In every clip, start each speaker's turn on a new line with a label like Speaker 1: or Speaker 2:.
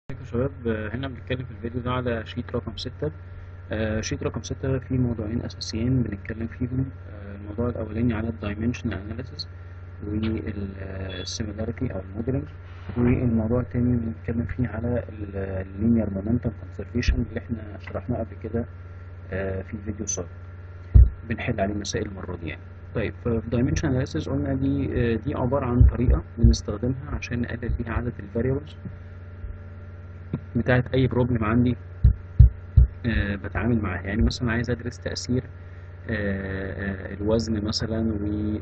Speaker 1: ازيكم يا شباب آه، هنا بنتكلم في الفيديو ده على شيت رقم ستة آه، شيت رقم ستة فيه موضوعين أساسيين بنتكلم فيهم آه، الموضوع الأولاني على الدايمنشن أناليسيس والسيميلاريتي أو الموديلنج والموضوع التاني بنتكلم فيه على اللينير مومنتم كونسرفيشن اللي احنا شرحناه قبل كده آه، في فيديو سابق بنحل عليه مسائل المرة دي يعني طيب في دايمنشن أناليسيس قلنا دي آه، دي عبارة عن طريقة بنستخدمها عشان نقلل بيها عدد الفاريبلز بتاعت اي بروبلم عندي آه بتعامل معاها يعني مثلا عايز ادرس تاثير آه آه الوزن مثلا و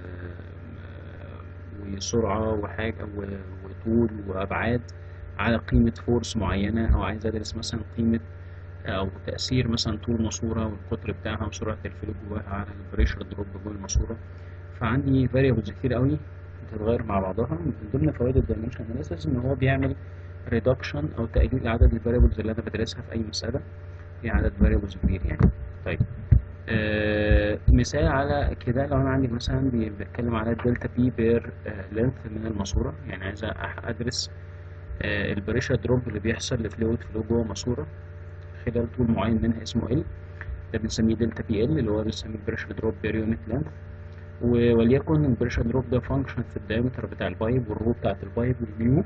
Speaker 1: وسرعه وحاجه وطول وابعاد على قيمه فورس معينه او عايز ادرس مثلا قيمه او تاثير مثلا طول ماسوره والقطر بتاعها وسرعه الفلو جواها على البريشر دروب جوه الماسوره فعندي فاريبلز كتير قوي بتتغير مع بعضها من ضمن فوائد الدايمنشن اناليسيس ان هو بيعمل ريدكشن او تقليل عدد الفاريبلز اللي انا بدرسها في اي مساله في عدد فاريبلز كبير يعني طيب آه مثال على كده لو انا عندي مثلا بتكلم على الدلتا بي بير لينث من الماسوره يعني عايز ادرس آه البريشر دروب اللي بيحصل لفلويد فلو جوه ماسوره خلال طول معين منها اسمه ال ده بنسميه دلتا بي ال اللي هو بنسميه البريشر دروب بير يونت لينث وليكن البريشر دروب ده فانكشن في الدايمتر بتاع البايب والرو بتاعت البايب والميو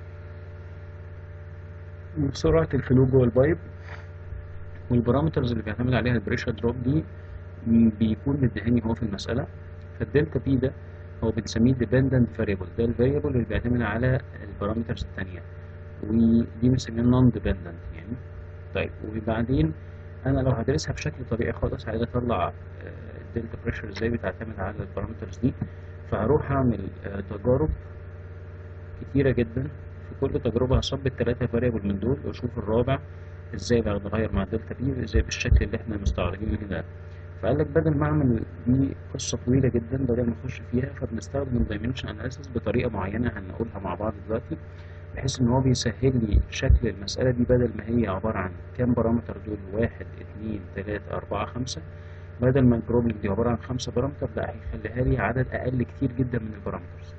Speaker 1: وسرعة الفلو جوه البايب والبارامترز اللي بيعتمد عليها البريشر دروب دي بيكون مديهاني هو في المسألة فالدلتا بي ده هو بنسميه dependent variable ده الفاريبل اللي بيعتمد على البارامترز التانية ودي بنسميها non dependent يعني طيب وبعدين أنا لو هدرسها بشكل طبيعي خالص عايز أطلع الدلتا بريشر ازاي بتعتمد على البارامترز دي فهروح أعمل تجارب كتيرة جدا في كل تجربة هصب التلاتة فاريبل من دول واشوف الرابع ازاي بتغير مع الدلتا بي ازاي بالشكل اللي احنا مستعرضينه هنا فقال لك بدل ما اعمل دي قصة طويلة جدا بدل ما اخش فيها فبنستخدم الدايمنشن اناليسيس بطريقة معينة هنقولها مع بعض دلوقتي بحيث ان هو بيسهل لي شكل المسألة دي بدل ما هي عبارة عن كام بارامتر دول واحد اتنين تلاتة اربعة خمسة بدل ما البروبلم دي عبارة عن خمسة بارامتر لا هيخليها لي عدد اقل كتير جدا من البارامترز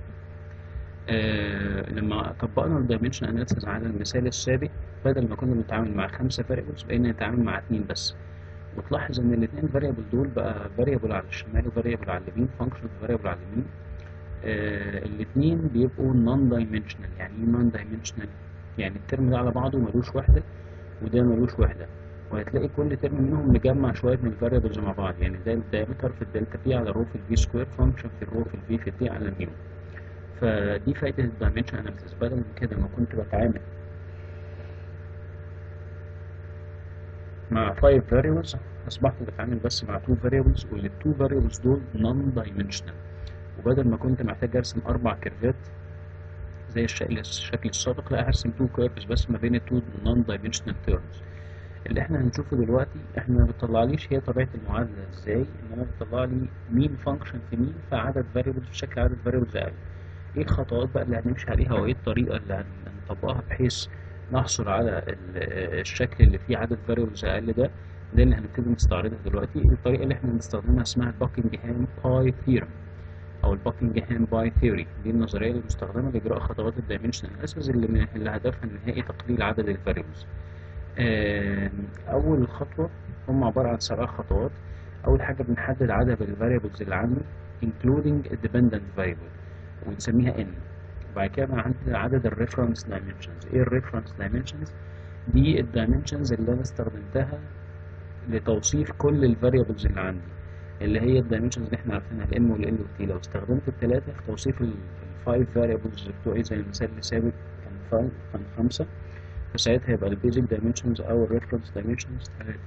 Speaker 1: آه لما طبقنا الدايمنشن اناليسيس على المثال السابق بدل ما كنا بنتعامل مع خمسة فاريبلز بقينا نتعامل مع اتنين بس وتلاحظ ان الاتنين فاريبل دول بقى فاريبل على الشمال وفاريبل على اليمين فانكشن فاريبل على اليمين آه الاتنين بيبقوا نون دايمنشنال يعني ايه نون دايمنشنال يعني الترم ده على بعضه ملوش وحدة وده ملوش وحدة وهتلاقي كل ترم منهم مجمع شوية من الفاريبلز مع بعض يعني ده الدايمتر في الدلتا بي على رو في الفي سكوير فانكشن في الرو في الفي في الدي على الميو فدي فايدة الدايمنشن اناليسيس بدل من كده ما كنت بتعامل مع 5 variables أصبحت بتعامل بس مع 2 variables وال 2 variables دول non dimensional وبدل ما كنت محتاج أرسم أربع كيرفات زي الشكل الشكل السابق لا هرسم 2 كيرفز بس ما بين ال 2 non dimensional terms اللي احنا هنشوفه دلوقتي احنا ما بتطلعليش هي طبيعة المعادلة ازاي انما بتطلع لي مين فانكشن في مين فعدد variables بشكل عدد variables أقل ايه الخطوات بقى اللي هنمشي عليها وايه الطريقة اللي هنطبقها بحيث نحصل على الشكل اللي فيه عدد فاريبلز اقل ده ده اللي هنبتدي نستعرضها دلوقتي الطريقة اللي احنا بنستخدمها اسمها الباكنجهام باي ثيرم او الباكنجهام باي ثيوري دي النظرية اللي مستخدمة لاجراء خطوات الدايمنشن اناليسيس اللي من اللي هدفها النهائي تقليل عدد الفاريبلز اول خطوة هم عبارة عن سبع خطوات اول حاجة بنحدد عدد الفاريبلز اللي عندي including a dependent variable ونسميها n وبعد كده عندنا عدد الريفرنس دايمنشنز ايه الريفرنس دايمنشنز دي الدايمنشنز اللي انا استخدمتها لتوصيف كل الفاريبلز اللي عندي اللي هي الدايمنشنز اللي احنا عارفينها الام والال والتي لو استخدمت الثلاثه في توصيف الفايف فاريبلز بتوعي زي المثال اللي سابق كان فايف كان خمسه فساعتها يبقى البيزك دايمنشنز او الريفرنس دايمنشنز ثلاثه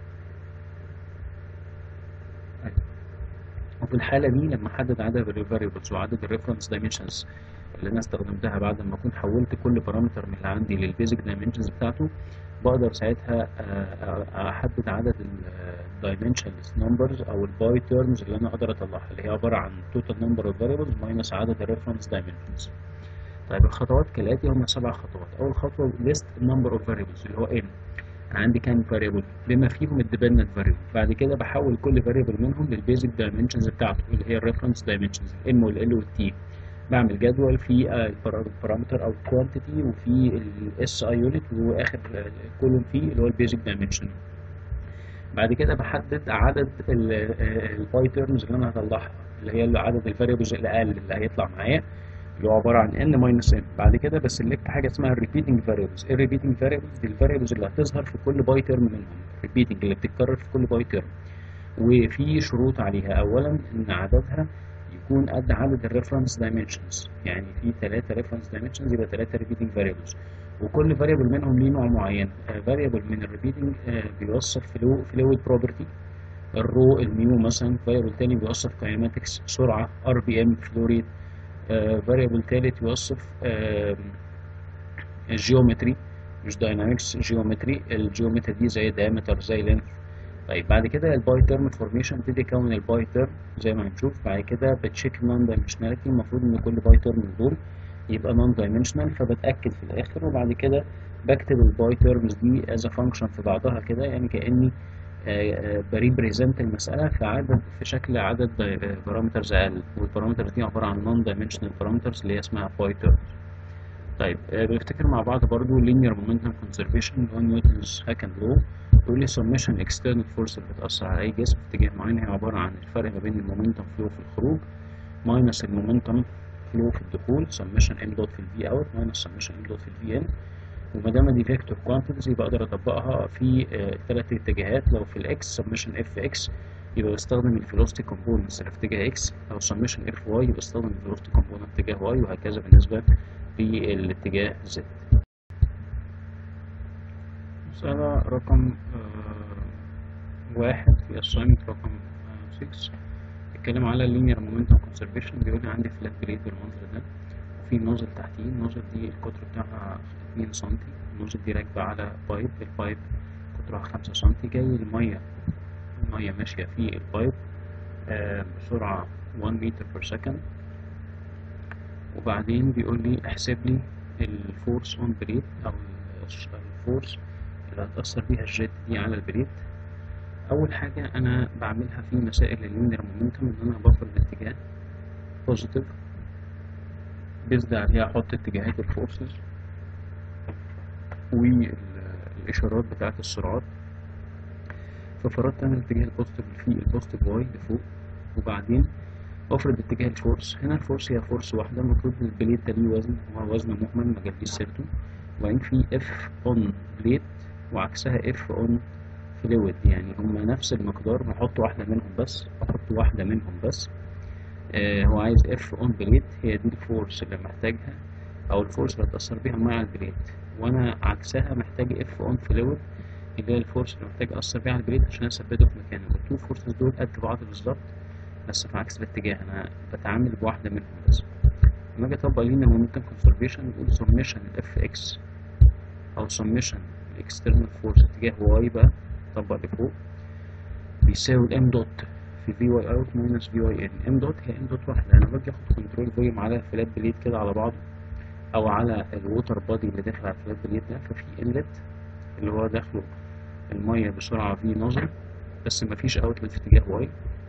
Speaker 1: وفي الحالة دي لما أحدد عدد الفاريبلز وعدد الريفرنس دايمنشنز اللي أنا استخدمتها بعد ما أكون حولت كل بارامتر من اللي عندي للبيزك دايمنشنز بتاعته بقدر ساعتها أحدد عدد الدايمنشنز نمبرز أو الباي تيرمز اللي أنا أقدر أطلعها اللي هي عبارة عن توتال نمبر اوف فاريبلز ماينس عدد الريفرنس دايمنشنز طيب الخطوات كالآتي هم سبع خطوات أول خطوة list number of variables اللي هو n انا عندي كام فاريبل بما فيهم الديبندنت فاريبل بعد كده بحول كل فاريبل منهم للبيزك دايمنشنز بتاعته اللي هي الريفرنس دايمنشنز الام والال والتي بعمل جدول في البارامتر او الكوانتيتي وفي الاس اي يونت واخر كولوم فيه اللي هو البيزك دايمنشن بعد كده بحدد عدد الباي تيرمز اللي انا هطلعها اللي هي عدد الفاريبلز الاقل اللي هيطلع معايا اللي هو عباره عن n ماينس n بعد كده بسلكت حاجه اسمها الريبيتنج فاريبلز ايه الريبيتنج فاريبلز دي الفاريبلز اللي هتظهر في كل باي تيرم منهم الريبيتنج اللي بتتكرر في كل باي تيرم وفي شروط عليها اولا ان عددها يكون قد عدد الريفرنس دايمنشنز يعني في ثلاثه ريفرنس دايمنشنز يبقى ثلاثه ريبيتنج فاريبلز وكل فاريبل منهم ليه نوع معين فاريبل من الريبيتنج بيوصف فلو فلويد بروبرتي الرو الميو مثلا فاريبل تاني بيوصف كاينماتكس سرعه ار بي ام فلو ريت فاريبل تالت يوصف الجيومتري مش داينامكس جيومتري الجيومتري دي زي diameter زي لينث طيب بعد كده الباي تيرم فورميشن ابتدي اكون الباي تيرم زي ما هنشوف بعد كده بتشيك النون دايمنشناليتي المفروض ان كل باي تيرم من دول يبقى نون دايمنشنال فبتاكد في الاخر وبعد كده بكتب الباي تيرمز دي از فانكشن في بعضها كده يعني كاني بريبريزنت المساله في عدد في شكل عدد بارامترز اقل والبارامترز دي عباره عن نون دايمنشنال بارامترز اللي هي اسمها باي تيرمز طيب بنفتكر مع بعض برضو linear momentum conservation اللي هو نيوتنز هاكن لو بيقول لي summation external force اللي بتأثر على أي جسم في اتجاه معين هي عبارة عن الفرق ما بين المومنتم فلو في الخروج minus المومنتم فلو في الدخول summation m dot في الفي اوت minus summation m dot في الفي ان وما دام دي فيكتور كوانتيتيز يبقى اقدر اطبقها في الثلاث اتجاهات لو في الاكس summation اف اكس يبقى بستخدم الفيلوسيتي كومبوننتس اللي في اتجاه اكس او summation اف واي يبقى بستخدم الفيلوسيتي كومبوننت اتجاه واي وهكذا بالنسبه في الاتجاه Z مسألة رقم آه واحد في assignment رقم 6 بيتكلم على linear momentum conservation بيقول لي عندي فلات بليت بالمنظر ده وفي نوزل تحتيه النوزل دي القطر بتاعها 2 سم النوزل دي راكبة على بايب البايب قطرها 5 سم جاي المية المية ماشية في البايب آه بسرعة 1 متر بير سكند وبعدين بيقول لي احسب لي الفورس اون بريد او الفورس اللي هتأثر بيها الجيت دي على البريد اول حاجة انا بعملها في مسائل اللينير مومنتم ان انا بفرض اتجاه بوزيتيف بيزد عليها احط اتجاهات الفورسز والاشارات بتاعت السرعات ففرضت انا الاتجاه البوزيتيف في البوزيتيف واي لفوق وبعدين افرض اتجاه الفورس هنا الفورس هي فورس واحدة المفروض ان البليت ده ليه وزن هو وزن مهمل ما جابليش سيرته وبعدين في اف اون بليت وعكسها اف اون فلويد يعني هما نفس المقدار بحط واحدة منهم بس بحط واحدة منهم بس آه هو عايز اف اون بليت هي دي الفورس اللي محتاجها او الفورس اللي هتأثر بيها مع البليت وانا عكسها محتاج اف اون فلويد اللي هي الفورس اللي محتاج اثر بيها على البليت عشان اثبته في مكانه التو فورسز دول قد بعض بالظبط بس في عكس الاتجاه انا بتعامل بواحدة منهم بس لما اجي اطبق لينير مومنتم كونسرفيشن نقول سميشن اف اكس او سميشن الاكسترنال فورس اتجاه واي بقى طبق لفوق بيساوي الام دوت في في واي اوت ماينس في واي ان ام دوت هي ام دوت واحدة انا باجي اخد كنترول فوليوم على الفلات بليد كده على بعضه او على الووتر بادي اللي داخل على الفلات بليد ده ففي انلت اللي هو داخله المية بسرعة في نظر بس مفيش اوتلت في اتجاه واي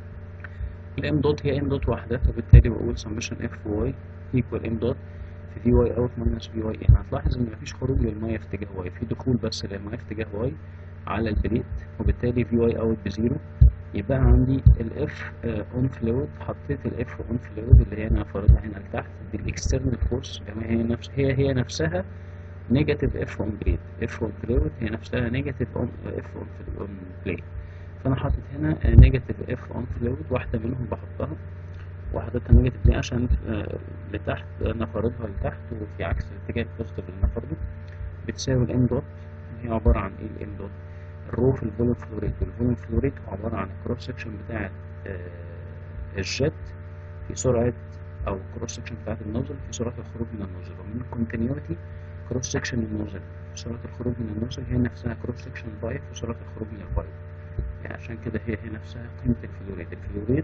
Speaker 1: الام دوت هي ام دوت واحدة فبالتالي بقول سمشن اف واي ايكوال ام دوت في في واي اوت ماينس في واي ان هتلاحظ ان مفيش خروج للمية في اتجاه واي في دخول بس للمية في اتجاه واي على البليت وبالتالي في واي اوت بزيرو يبقى عندي الاف اون فلويد حطيت الاف اون فلويد اللي هي انا فارضها هنا لتحت دي الاكسترنال فورس كما هي نفس هي هي نفسها نيجاتيف اف اون بليت اف اون فلويد هي نفسها نيجاتيف اون اف اون بليت فانا حاطط هنا نيجاتيف اف اون فلويد واحده منهم بحطها وحطيتها نيجاتيف دي عشان آه لتحت انا فارضها لتحت وفي عكس الاتجاه البوزيتيف اللي انا فارضه بتساوي الام دوت هي عباره عن ايه الام دوت الرو في الفوليوم فلو ريت والفوليوم فلو ريت هو عباره عن الكروس سكشن بتاع آه الجيت في سرعه او الكروس سكشن بتاعت النوزل في سرعه الخروج من النوزل ومن الكونتينيوتي كروس سكشن النوزل سرعه الخروج من النوزل هي نفسها كروس سكشن البايب وسرعه الخروج من البايب يعني عشان كده هي هي نفسها قيمة الفلوريد الفلوريد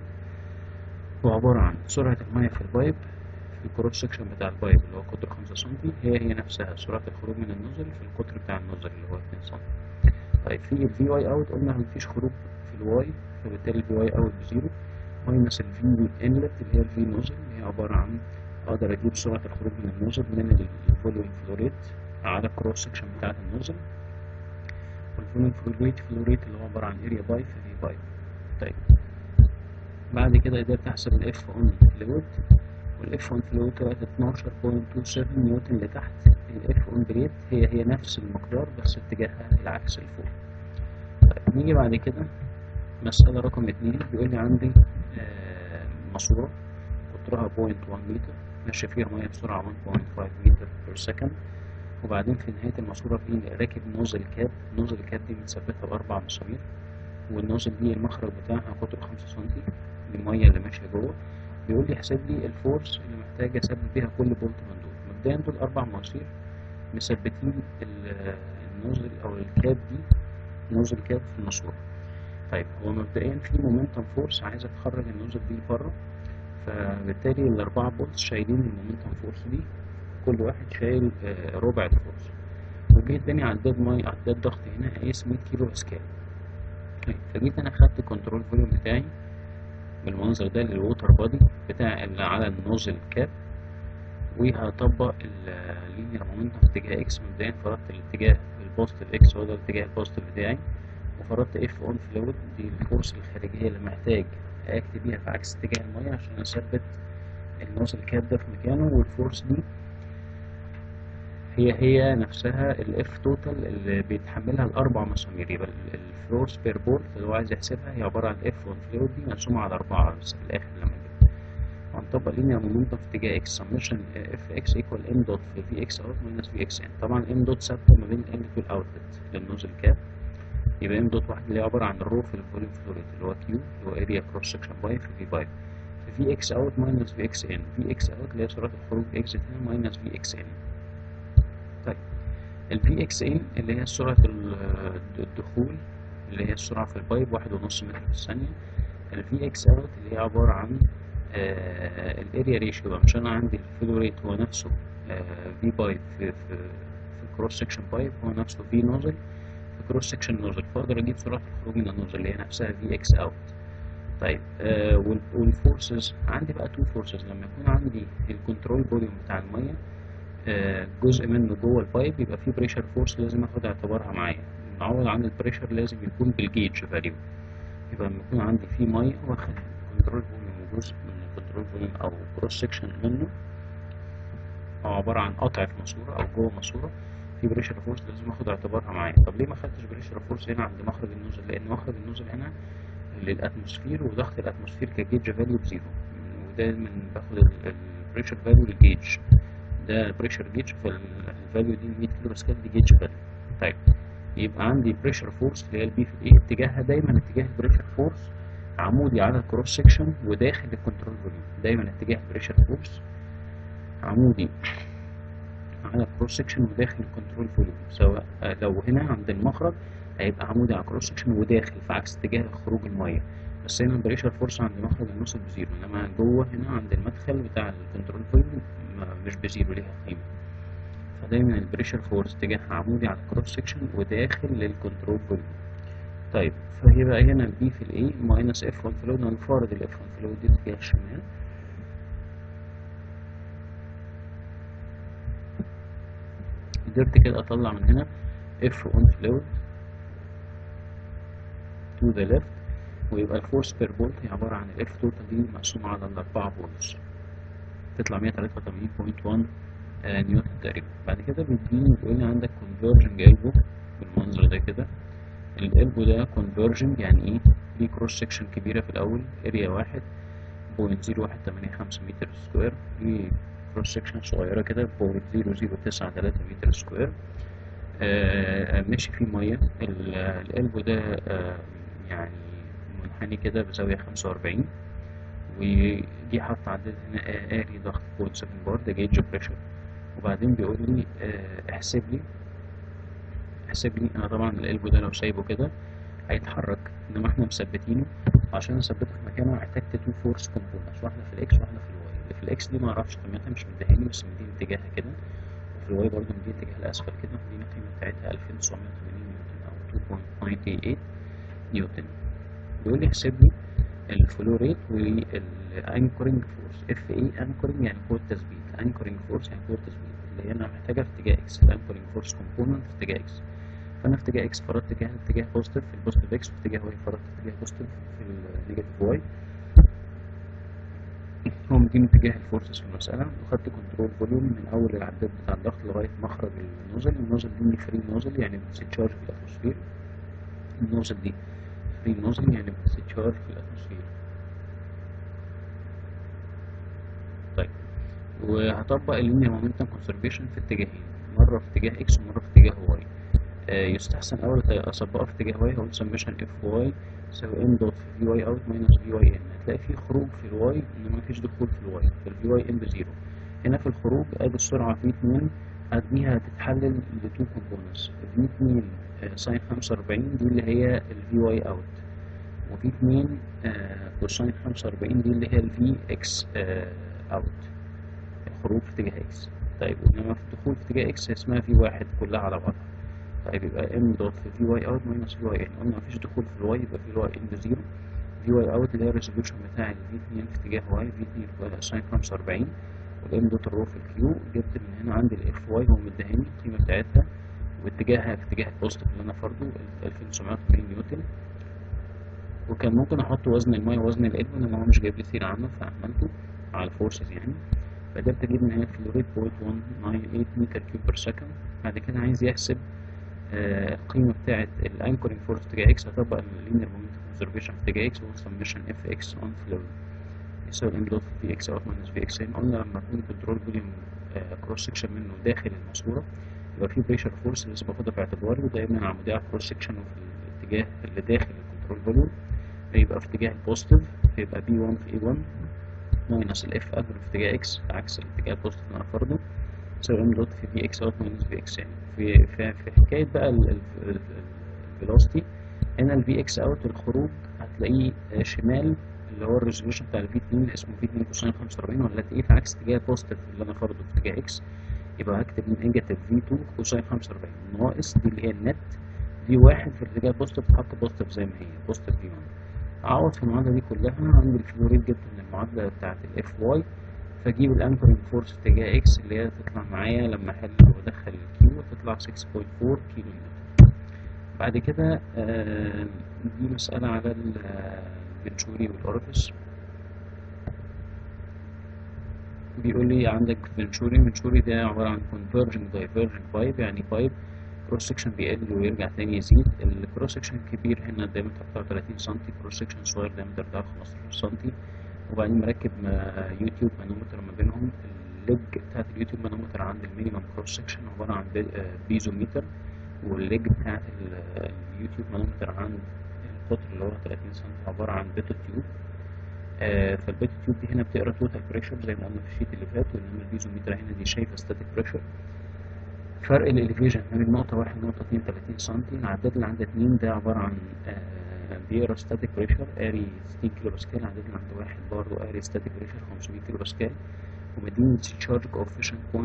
Speaker 1: هو عبارة عن سرعة المية في البايب في الكروس سكشن بتاع البايب اللي هو قطره خمسة سنتي هي هي نفسها سرعة الخروج من النوزل في القطر بتاع النوزل اللي هو اتنين سنتي طيب في الفي واي اوت قلنا مفيش خروج في الواي فبالتالي الفي واي اوت بزيرو ماينس الفي انلت اللي هي الفي نوزل اللي هي عبارة عن اقدر اجيب سرعة الخروج من النوزل من الفولوينج فلو ريت على الكروس سكشن بتاعة النوزل والفولوينج فلو ريت فلو ريت اللي هو عبارة عن اريا باي في في باي طيب بعد كده قدرت احسب الاف اون فلويد والاف اون فلويد طلعت 12.27 نيوتن لتحت الاف اون بريت هي هي نفس المقدار بس اتجاهها العكس لفوق طيب نيجي بعد كده مسألة رقم اتنين بيقول لي عندي آه ماسورة قطرها 0.1 متر ماشي فيها مية بسرعة 1.5 متر بير سكند وبعدين في نهاية الماسورة في راكب نوزل كاب نوزل كاب دي متثبتة بأربع مسامير والنوزل دي المخرج بتاعها قطره خمسة سنتي المية اللي ماشية جوه بيقول لي احسب لي الفورس اللي محتاج اثبت بيها كل بولت من دول مبدئيا دول اربع مواسير مثبتين النوزل او الكاب دي نوزل كاب في الماسورة طيب هو مبدئيا في مومنتم فورس عايزة تخرج النوزل دي لبره فبالتالي الأربعة بولتس شايلين المومنتم فورس دي كل واحد شايل ربع الفورس وجه اداني عداد مية عداد ضغط هنا قايس 100 كيلو باسكال طيب فجيت انا خدت الكنترول فوليوم بتاعي بالمنظر ده للووتر بادي بتاع اللي على النوزل كاب وهطبق اللينير مومنتم في اتجاه اكس مبدئيا فرضت الاتجاه البوزيتيف اكس هو ده الاتجاه البوزيتيف بتاعي وفرضت اف اون فلويد دي الفورس الخارجية اللي محتاج اكتب بيها في عكس اتجاه المية عشان اثبت النوزل كاب ده في مكانه والفورس دي هي هي نفسها الاف توتال اللي بيتحملها الاربع مسامير يبقى الفورس بير بولت اللي هو عايز يحسبها هي عباره عن اف 1 فلويد دي مقسومه على اربعه بس في الاخر لما نجيب هنطبق لينير مومنتم في اتجاه اكس سمشن اف اكس ايكوال ام دوت في في اكس اوت ماينس في اكس ان طبعا ام دوت ثابته ما بين الانلت والاوتلت للنوزل كاب يبقى ام دوت واحد اللي هي عباره عن الرو في الفوليوم فلو ريت اللي هو كيو اللي هو اريا كروس سكشن باي في في باي في اكس اوت ماينس في اكس ان في اكس اوت اللي هي سرعه الخروج اكزيت هنا ماينس في اكس ان طيب ال VXA اللي هي سرعة الدخول اللي هي السرعة في البايب واحد ونص متر في الثانية ال VX out اللي هي عبارة عن الاريا ريشيو بقى مش أنا عندي الفلو ريت هو نفسه في بايب في في في كروس سكشن بايب هو نفسه في نوزل في كروس سكشن نوزل فأقدر أجيب سرعة الخروج من النوزل اللي هي نفسها VX out طيب آه والفورسز عندي بقى تو فورسز لما يكون عندي الكنترول فوليوم بتاع المية جزء منه جوه البايب يبقى فيه بريشر فورس لازم اخد اعتبارها معايا نعوض عن البريشر لازم يكون بالجيج فاليو يبقى لما يكون عندي فيه ميه واخد كنترول فوليوم وجزء من الكنترول فوليوم او كروس سكشن منه او عباره عن قطع في ماسوره او جوه ماسوره في بريشر فورس لازم اخد اعتبارها معايا طب ليه ما خدتش بريشر فورس هنا عند مخرج النوزل لان مخرج النوزل هنا للاتموسفير وضغط الاتموسفير كجيج فاليو بزيرو ودايما باخد البريشر فاليو للجيج ده بريشر جيج فالفاليو دي 100 كيلو باسكال دي جيج فاليو طيب يبقى عندي بريشر فورس اللي هي البي في الايه اتجاهها دايما اتجاه البريشر فورس عمودي على الكروس سكشن وداخل الكنترول فوليوم دايما اتجاه بريشر فورس عمودي على الكروس سكشن وداخل الكنترول فوليوم سواء لو هنا عند المخرج هيبقى عمودي على الكروس سكشن وداخل في عكس اتجاه خروج الميه بس هنا البريشر فورس عند مخرج النص بزيرو انما جوه هنا عند المدخل بتاع الكنترول فوليوم مش بزيرو ليها قيمة فدايما البريشر فورس اتجاهها عمودي على الكروس سكشن وداخل للكنترول فوليوم طيب فهيبقى هنا البي في الاي ماينس اف 1 فلويد هنفرض الاف 1 فلويد دي اتجاه الشمال قدرت كده اطلع من هنا اف 1 فلويد to the left ويبقى الفورس بير بولت هي عبارة عن الاف توتال دي مقسومة على الأربعة بولتس تطلع 183.1 نيوتن تقريبا بعد كده بيديني بيقول لي عندك converging elbow بالمنظر ده كده الالبو ده converging يعني ايه ليه كروس سكشن كبيرة في الأول اريا واحد بوينت زيرو واحد تمانية خمسة متر سكوير ليه كروس سكشن صغيرة كده بوينت زيرو زيرو تسعة تلاتة متر سكوير آه ماشي فيه مية الالبو ده آه يعني منحني كده بزاوية خمسة وأربعين وجي حط عدد هنا آلي ضغط بوينت سفن بار ده جيج بريشر وبعدين بيقول لي اه احسب لي احسب لي انا طبعا القلب ده لو سايبه كده هيتحرك انما احنا مثبتينه عشان اثبته في مكانه احتجت تو فورس كومبوننتس واحده في الاكس واحده في الواي اللي في الاكس دي ما اعرفش قيمتها مش مديهاني بس مديني اتجاهها كده وفي الواي برضه مديني اتجاه الاسفل كده مديني القيمه بتاعتها 2980 نيوتن او 2.98 نيوتن بيقول لي احسب لي الفلو ريت والانكورنج فورس اف اي انكورنج يعني قوه تثبيت انكورنج فورس يعني قوه تثبيت اللي هي انا محتاجها في اتجاه اكس الانكورنج فورس كومبوننت في اتجاه اكس فانا في اتجاه اكس فرضت اتجاه اتجاه بوزيتيف في البوزيتيف اكس وفي اتجاه واي فرضت اتجاه بوزيتيف في النيجاتيف واي هو مديني اتجاه الفورسز في المسألة وخدت كنترول فوليوم من أول العداد بتاع الضغط لغاية مخرج النوزل النوزل دي فري نوزل يعني بتستشارج في الأتموسفير النوزل دي فري نوزل يعني بتستشارج في الأتموسفير طيب وهطبق اللينير مومنتم كونسرفيشن في اتجاهين مرة في اتجاه اكس ومرة في اتجاه واي آه يستحسن أول أطبقها في اتجاه واي هقول سميشن اف واي يساوي ام دوت في في واي اوت ماينس في واي ان هتلاقي في خروج في الواي انما مفيش دخول في الواي فالفي واي ان بزيرو هنا في الخروج ادي السرعة في اتنين اديها هتتحلل لتو كومبوننتس في اتنين ساين خمسة وأربعين دي اللي هي الفي واي اوت وفي اتنين كوساين خمسة وأربعين دي اللي هي الفي اكس اوت الخروج في اتجاه اكس طيب انما في الدخول في اتجاه اكس اسمها في واحد كلها على بعضها طيب يبقى ام دوت في في واي اوت ماينس في واي ان قلنا مفيش دخول في الواي يبقى في الواي ان بزيرو في واي اوت اللي هي الريزوليوشن بتاع الفي 2 في اتجاه واي في 2 ساين 45 والام دوت الرو في الكيو جبت من هنا عندي الاف واي هو مديهاني القيمه بتاعتها واتجاهها في اتجاه البوزيتيف اللي انا فرضه 2980 نيوتن وكان ممكن احط وزن المايه ووزن القلب انما هو مش جايب لي ثير عنه فعملته على الفورسز يعني فقدرت اجيب من هنا فلوريت بوينت 198 متر كيوب بير سكند بعد كده عايز يحسب القيمة بتاعة الانكورنج فورس في اتجاه اكس هطبق اللينير مومنتم كونزرفيشن في اتجاه اكس هو سميشن اف اكس اون فلويد يساوي الام دوت في اكس اوت ماينس في اكس ان قلنا لما يكون كنترول فوليوم كروس سكشن منه داخل الماسورة يبقى في بريشر فورس لازم باخدها في اعتباري ودايما عمودية على الكروس سكشن وفي الاتجاه اللي داخل الكنترول فوليوم هيبقى في اتجاه البوزيتيف هيبقى بي 1 في اي 1 ماينس الاف افر في اتجاه اكس عكس الاتجاه البوزيتيف اللي انا فرضه يساوي ام دوت في في اكس اوت ماينس في اكس يعني في في, في حكايه بقى الفيلوسيتي هنا الفي اكس اوت الخروج هتلاقيه شمال اللي هو الريزوليوشن بتاع الفي 2 اللي اسمه في 2 كوساين 45 ولا هتلاقيه في عكس اتجاه البوزيتيف اللي انا فرضه في اتجاه اكس يبقى هكتب نيجاتيف في 2 كوساين 45 ناقص دي اللي هي النت في واحد في الاتجاه البوزيتيف تحط بوزيتيف زي ما هي بوزيتيف في 1 اعوض في المعادله دي كلها عندي الفلوريد جبت من المعادله بتاعت الاف واي فاجيب الانكرنج فورس في اتجاه اكس اللي هي تطلع معايا لما احل وادخل الكيو تطلع 6.4 كيلو نيوتن بعد كده آه دي مسألة على الفنتوري والأورفيس بيقول لي عندك فنتوري فنتوري ده عبارة عن converging diverging بايب يعني بايب كروس سكشن بيقل ويرجع تاني يزيد الكروس سكشن كبير هنا الدايمتر بتاعه 30 سم كروس سكشن صغير الدايمتر بتاعه 15 سم وبعدين مركب يوتيوب مانومتر ما بينهم الليج بتاعت اليوتيوب مانومتر عند المينيمم كروس سكشن عبارة عن بيزوميتر والليج بتاعت اليوتيوب مانومتر عند القطر اللي هو 30 سم عبارة عن بيتو تيوب آه فالبيتو تيوب دي هنا بتقرا توتال بريشر زي ما قلنا في الشيت اللي فات وانما البيزوميتر هنا دي شايفه ستاتيك بريشر فرق الاليفيشن ما بين نقطة واحد ونقطة اتنين 30 سم العداد اللي عند اتنين ده عبارة عن آه بيقرا ستاتيك بريشر اري 60 كيلو باسكال العداد اللي عند واحد برضه اري ستاتيك بريشر 500 كيلو باسكال ومديني تشارج كوفيشنت 0.97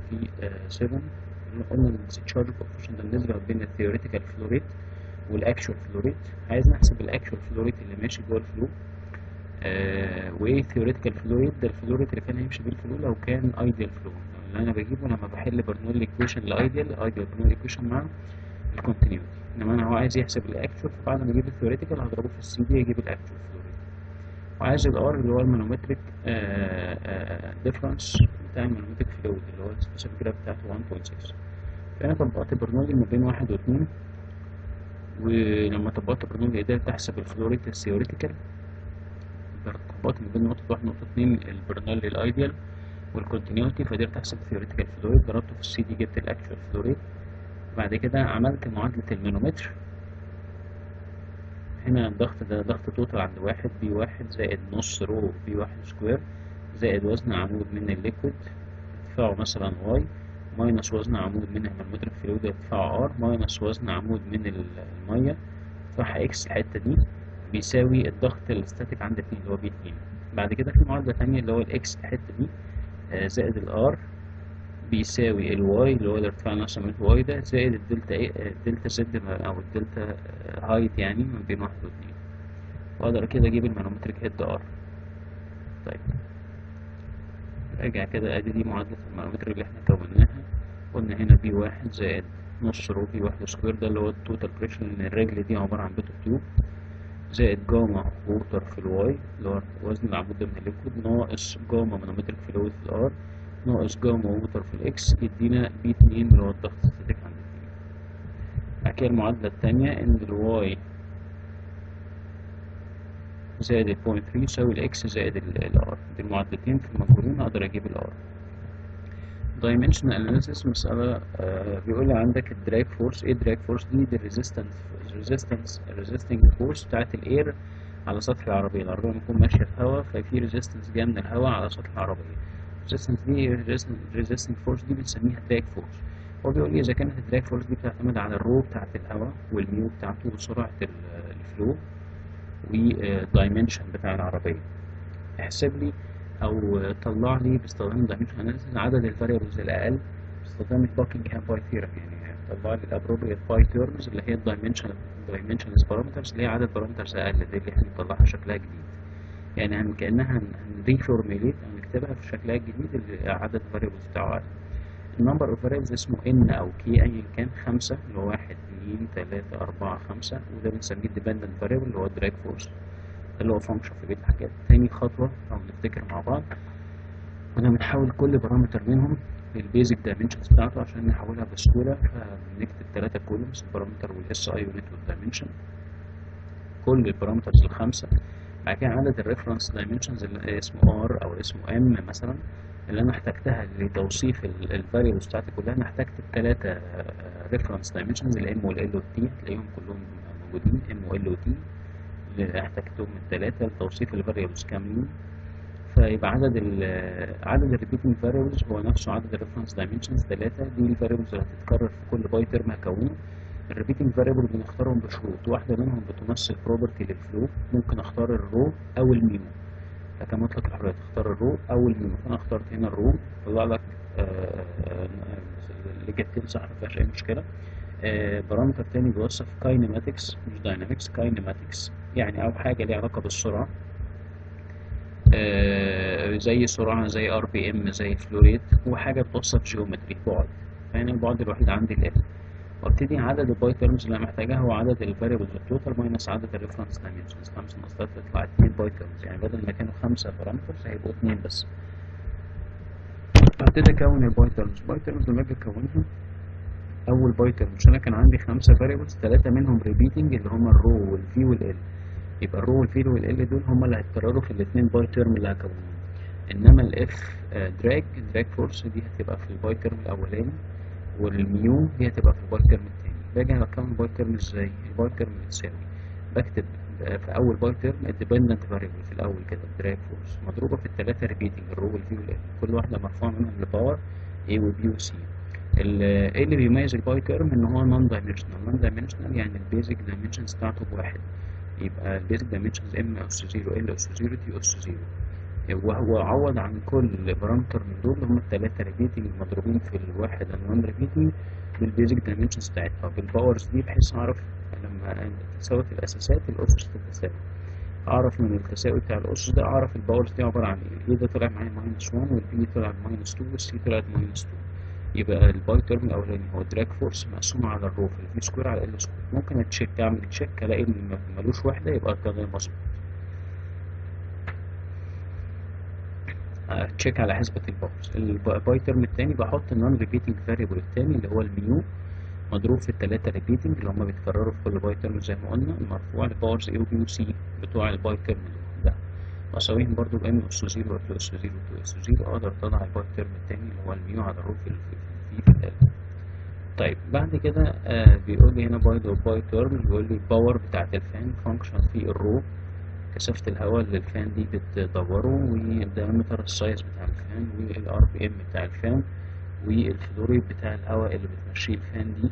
Speaker 1: قلنا ان التشارج كوفيشنت ده النسبة بين الثيوريتيكال فلو ريت والاكشوال فلو ريت عايز نحسب الاكشوال فلو ريت اللي ماشي جوه الفلو آه وايه ثيوريتيكال فلو ريت ده الفلو ريت اللي كان هيمشي بيه الفلو لو كان ايديال فلو اللي انا بجيبه لما بحل برنولي ايكويشن لايديال ايديال برنولي ايكويشن مع الكونتينيوتي انما انا هو عايز يحسب الاكشوال فبعد ما اجيب الثيوريتيكال هضربه في السي دي يجيب الاكشوال فلو ريت وعايز الار اللي هو المانومتريك ديفرنس بتاع المانومتريك فلويد اللي هو السبيسيفيك جراف بتاعته 1.6 فانا طبقت برنولي ما بين واحد واثنين ولما طبقت برنولي قدرت احسب الفلو ريت الثيوريتيكال طبقت ما بين نقطة واحد ونقطة اتنين البرنولي الايديال والكونتينيوتي فقدرت احسب ثيوريتيكال فلو ريت ضربته في السي دي جبت الاكشوال فلو ريت بعد كده عملت معادلة المانومتر هنا الضغط ده ضغط توتال عند واحد بي واحد زائد نص رو بي واحد سكوير زائد وزن عمود من الليكويد ارتفاعه مثلا واي ماينس وزن عمود من المانومتر فلويد ارتفاعه ار ماينس وزن عمود من المية ارتفاعها اكس الحتة دي بيساوي الضغط الستاتيك عند اتنين اللي هو بي اتنين بعد كده في معادلة تانية اللي هو الاكس الحتة دي زائد الار بيساوي الواي اللي هو الارتفاع اللي انا سميته واي ده زائد الدلتا ايه الدلتا زد او الدلتا هايت يعني ما بين واحد واتنين واقدر كده اجيب المانومتريك هيد ار طيب راجع كده ادي دي معادلة المانومتر اللي احنا كوناها قلنا هنا بي واحد زائد نص رو بي واحد سكوير ده اللي هو التوتال بريشر لان الرجل دي عبارة عن بيت تيوب زائد جاما ووتر في الواي اللي هو وزن العمود ده من الليكويد ناقص جاما مانومتريك فلويد في الار ناقص جاما ووتر في الاكس يدينا بي اتنين اللي هو الضغط الستاتيك عند الدي بعد كده المعادلة التانية ان الواي زائد البوينت 3 يساوي الاكس زائد الار دي المعادلتين في المقرون اقدر اجيب الار dimensional analysis مسألة آه بيقول لي عندك الدراج فورس ايه الدراج فورس دي دي resistance resistance resisting فورس بتاعت الاير على سطح العربية العربية لما تكون ماشية في هواء ففي ريزيستنس جاية من الهواء على سطح العربية resistance دي resisting فورس دي بنسميها دراج فورس هو بيقول لي إذا كانت الدراج فورس دي بتعتمد على الرو بتاعت الهواء والميو بتاعته وسرعة الفلو والدايمنشن بتاع العربية احسب لي او طلع لي باستخدام دايمنشن اناليسيس عدد الفاريبلز الاقل باستخدام الباكنجهام باي ثيرم يعني طلع لي الابروبريت باي تيرمز اللي هي الدايمنشن دايمنشنز بارامترز اللي هي عدد بارامترز اقل دي اللي احنا بنطلعها شكلها جديد يعني هن كانها هنريفورميليت هنكتبها في شكلها الجديد اللي عدد الفاريبلز بتاعه اقل النمبر اوف فاريبلز اسمه ان او كي ايا كان خمسة اللي هو واحد اتنين تلاتة أربعة خمسة وده بنسميه ديبندنت فاريبل اللي هو الدراج فورس اللي هو فانكشن في بيت الحاجات تاني خطوة أو نفتكر مع بعض كنا بنحول كل بارامتر منهم للبيزك دايمنشنز بتاعته عشان نحولها بسهولة فبنكتب تلاتة كولومز البارامتر والاس اي يونت والدايمنشن كل البارامترز الخمسة بعد كده عدد الريفرنس دايمنشنز اللي اسمه ار او اسمه ام مثلا اللي انا احتجتها لتوصيف الفاريبلز بتاعتي كلها انا احتجت الثلاثه ريفرنس دايمنشنز الام والال والتي هتلاقيهم كلهم موجودين ام وال وتي اللي احتجتهم الثلاثه لتوصيف الفاريبلز كاملين فيبقى عدد ال عدد الريبيتنج فاريبلز هو نفسه عدد الريفرنس دايمنشنز ثلاثه دي الفاريبلز اللي هتتكرر في كل باي ترم هكونه الريبيتنج فاريبل بنختارهم بشروط واحده منهم بتمثل بروبرتي للفلو ممكن اختار الرو او الميو لكن مطلق الحرية تختار الرو أو الميو فأنا اخترت هنا الرو طلع لك الإجابتين صح مفيهاش أي مشكلة بارامتر تاني بيوصف كاينماتكس مش داينامكس كاينماتكس يعني أو حاجة ليها علاقة بالسرعة زي سرعة زي ار بي ام زي فلوريت وحاجة بتوصف جيومتري بعد فهنا البعد الوحيد عندي ال وابتدي عدد الباي تيرمز اللي انا محتاجها هو عدد الفاريبلز التوتال ماينس عدد الريفرنس دايمنشنز 5 ناقص 3 يطلع 2 باي تيرمز يعني بدل ما كانوا 5 بارامترز هيبقوا 2 بس ابتدي اكون الباي تيرمز الباي تيرمز لما اجي اكونها اول باي تيرم مش انا كان عندي 5 فاريبلز 3 منهم ريبيتنج اللي هم الرو والفي والال يبقى الرو والفي والال دول هم اللي هيتكرروا في الاثنين باي تيرم اللي هكونهم انما الاف دراج دراج فورس دي هتبقى في الباي تيرم الاولاني والميو دي هتبقى في الباي تيرم التاني باجي اكون الباي تيرم ازاي الباي تيرم بتساوي بكتب في اول باي تيرم الديبندنت فاريبل في الاول كده الدراج فورس مضروبه في الثلاثه ريبيتنج الرو والفي والال كل واحده مرفوعه منهم لباور A وبي وسي ايه اللي بيميز الباي تيرم ان هو نون دايمنشنال نون دايمنشنال يعني البيزك دايمنشنز بتاعته بواحد يبقى البيزك دايمنشنز ام اس 0 ال اس 0 تي اس 0 وهو عوض عن كل بارامتر من دول هم الثلاثة ريبيتنج المضروبين في الواحد النون ريبيتنج بالبيزك دايمنشنز بتاعتها بالباورز دي بحيث اعرف لما تساوت الاساسات الاسس تتساوي اعرف من التساوي بتاع الاسس ده اعرف الباورز دي عبارة عن ايه الاي ده طلع معايا ماينس 1 والبي طلع ماينس 2 والسي طلعت ماينس 2 يبقى الباي تيرم الاولاني هو دراج فورس مقسوم على الرو في الفي سكوير على ال سكوير ممكن اتشيك اعمل تشيك الاقي ان ملوش وحده يبقى ده غير مظبوط تشيك على حسبة الباورز الباي تيرم التاني بحط النون ريبيتنج فاريبل التاني اللي هو الميو مضروب في التلاتة ريبيتنج اللي هما بيتكرروا في كل باي تيرم زي ما قلنا المرفوع لباورز اي وبي وسي بتوع الباي تيرم ده واساويهم برضو بام اس 0 و اس 0 و اس 0 اقدر اطلع الباي تيرم التاني اللي هو الميو على الرو في الفي في ال طيب بعد كده آه بيقول لي هنا باي دو باي تيرم بيقول لي الباور بتاعت الفان فانكشن في الرو كثافة الهواء اللي الفان دي بتدوره والدايمتر السايز بتاع الفان والار بي ام بتاع الفان والفلوريد بتاع الهواء اللي بتمشيه الفان دي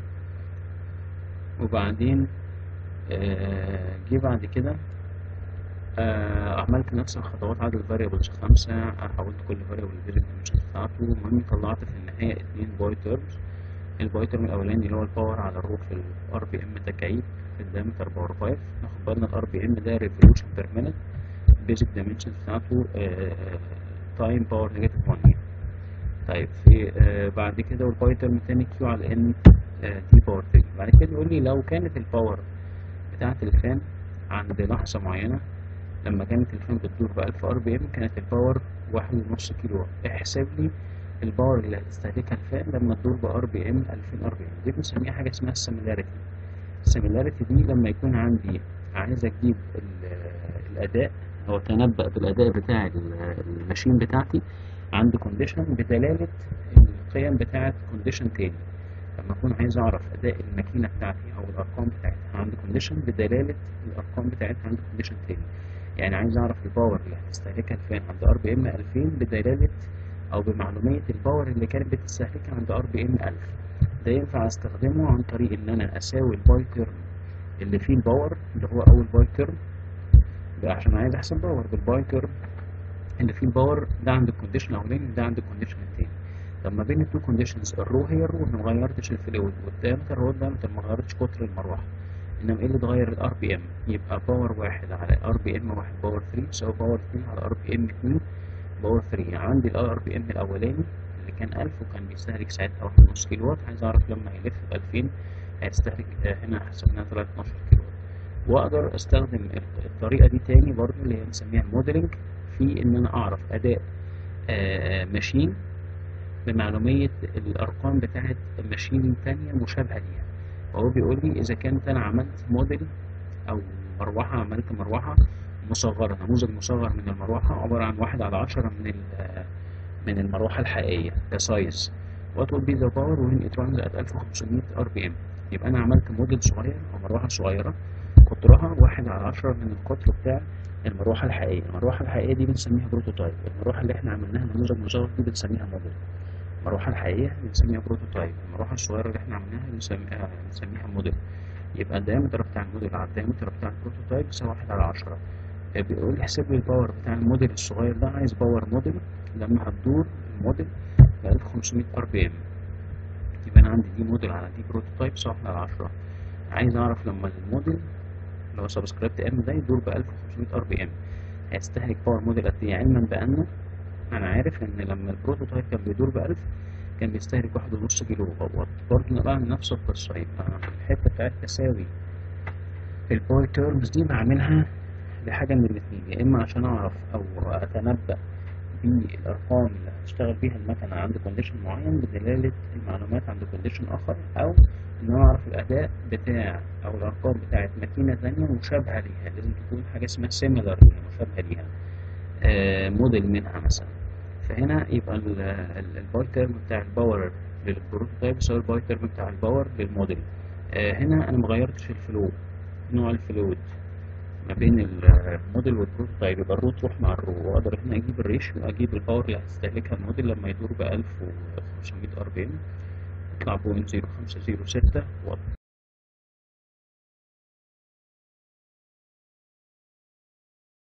Speaker 1: وبعدين آه جه بعد كده آه عملت نفس الخطوات عدد الفاريبلز خمسة حولت كل فاريبل البيزك دايمنشنز بتاعته المهم طلعت في النهاية اتنين باي تيرمز الباي تيرم الأولاني اللي هو الباور على الرو في الار بي ام تكعيب في الدايمتر باور 5 ناخد بالنا الار بي ام ده ريفولوشن بير مينت البيزك دايمنشنز بتاعته تايم باور نيجاتيف 1 يعني. طيب في آه بعد كده والباي ترم تاني كيو على ان تي باور 3 بعد كده يقول لي لو كانت الباور بتاعة الفان عند لحظة معينة لما كانت الفان بتدور ب 1000 ار بي ام كانت الباور واحد ونص كيلو وات احسب لي الباور اللي هتستهلكها الفان لما تدور ب ار بي ام 2000 ار بي ام دي بنسميها حاجة اسمها السيميلاريتي السيميلاريتي دي لما يكون عندي عايز اجيب الاداء او اتنبأ بالاداء بتاع الماشين بتاعتي عند كونديشن بدلالة القيم بتاعة كونديشن تاني لما اكون عايز اعرف اداء الماكينه بتاعتي او الارقام بتاعتها عند كونديشن بدلاله الارقام بتاعتها عند كونديشن تاني يعني عايز اعرف الباور اللي هتستهلكها الفان عند ار بي ام 2000 بدلاله او بمعلوميه الباور اللي كانت بتستهلكها عند ار بي ام 1000 ده ينفع استخدمه عن طريق ان انا اساوي الباي تيرم اللي فيه الباور اللي هو اول باي تيرم عشان عايز احسب باور بالباي تيرم اللي فيه الباور ده عند الكونديشن الاولاني وده عند الكونديشن التاني طب ما بين التو كونديشنز الرو هي الرو ما غيرتش الفلويد والدايمتر هو الدايمتر ما غيرتش قطر المروحه انما ايه اللي اتغير الار بي ام يبقى باور واحد على ار بي ام واحد باور 3 تساوي باور 2 على ار بي ام 2 باور 3 يعني عندي الار بي ام الاولاني اللي كان 1000 وكان بيستهلك ساعتها 1.5 كيلو وات عايز اعرف لما يلف ب 2000 هيستهلك هنا حسبناها طلعت 12 كيلو وات واقدر استخدم الطريقه دي تاني برضه اللي هي بنسميها الموديلنج في ان انا اعرف اداء آه ماشين بمعلومية الأرقام بتاعت ماشين تانية مشابهة ليها وهو بيقول لي إذا كانت أنا عملت موديل أو مروحة عملت مروحة مصغرة نموذج مصغر من المروحة عبارة عن واحد على عشرة من من المروحة الحقيقية كسايز what will be the power when it runs at 1500 rpm يبقى أنا عملت موديل صغير أو مروحة صغيرة قطرها واحد على عشرة من القطر بتاع المروحة الحقيقية المروحة الحقيقية دي بنسميها بروتوتايب المروحة اللي احنا عملناها نموذج مصغر دي بنسميها موديل المروحة الحقيقية بنسميها بروتوتايب المروحة الصغيرة اللي احنا عملناها بنسميها, بنسميها موديل يبقى الدايمتر بتاع الموديل على الدايمتر بتاع البروتوتايب يساوي واحد على عشرة بيقول لي احسب لي الباور بتاع الموديل الصغير ده عايز باور موديل لما هتدور الموديل ب 1500 ار بي ام يبقى انا عندي دي موديل على دي بروتوتايب يساوي واحد على عشرة عايز اعرف لما الموديل اللي هو سبسكريبت ام ده يدور ب 1500 ار بي ام هيستهلك باور موديل قد ايه علما بان انا عارف ان لما البروتوتايب كان بيدور ب 1000 كان بيستهلك واحد ونص كيلو وات برضه بعمل نفس القصة يبقى الحتة بتاعت تساوي الباي تيرمز دي بعملها لحاجة من الاتنين يا إما عشان أعرف أو أتنبأ بالأرقام اللي هتشتغل بيها المكنة عند كونديشن معين بدلالة المعلومات عند كونديشن آخر أو إن أنا أعرف الأداء بتاع أو الأرقام بتاعت ماكينة تانية مشابهة ليها لازم تكون حاجة اسمها سيميلر مشابهة ليها آه موديل منها مثلا فهنا يبقى الباي تيرم بتاع الباور للبروتوتايب يساوي الباي تيرم بتاع الباور للموديل آه هنا انا مغيرتش الفلو نوع الفلويد ما بين الموديل والبروتوتايب يبقى الرو تروح مع الرو واقدر هنا اجيب الريشيو اجيب الباور اللي هتستهلكها الموديل لما يدور ب 1500 ار بي ام يطلع 0.0506 واط